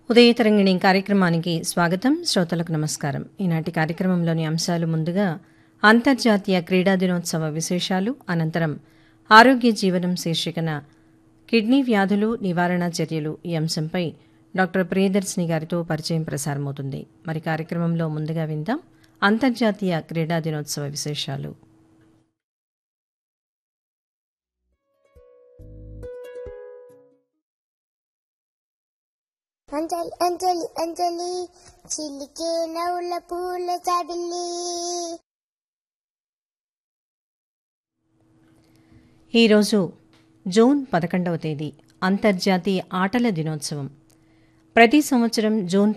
ఉదయతరంగిణి కార్యక్రమానికి స్వాగతం శ్రోతలకు నమస్కారం ఈనాటి కార్యక్రమంలోని అంశాలు ముందుగా అంతర్జాతీయ క్రీడా దినోత్సవ విశేషాలు అనంతరం ఆరోగ్య జీవనం శీర్షికన కిడ్నీ వ్యాధులు నివారణ చర్యలు ఈ అంశంపై డాక్టర్ ప్రియదర్శిని గారితో పరిచయం ప్రసారమవుతుంది మరి కార్యక్రమంలో ముందుగా విందాం అంతర్జాతీయ క్రీడా దినోత్సవ విశేషాలు అంజలి అంజలి అంజలి చిలికే నవ్వుల పూల చబిల్లి ఈరోజు జూన్ పదకొండవ తేదీ అంతర్జాతీయ ఆటల దినోత్సవం ప్రతి సంవత్సరం జూన్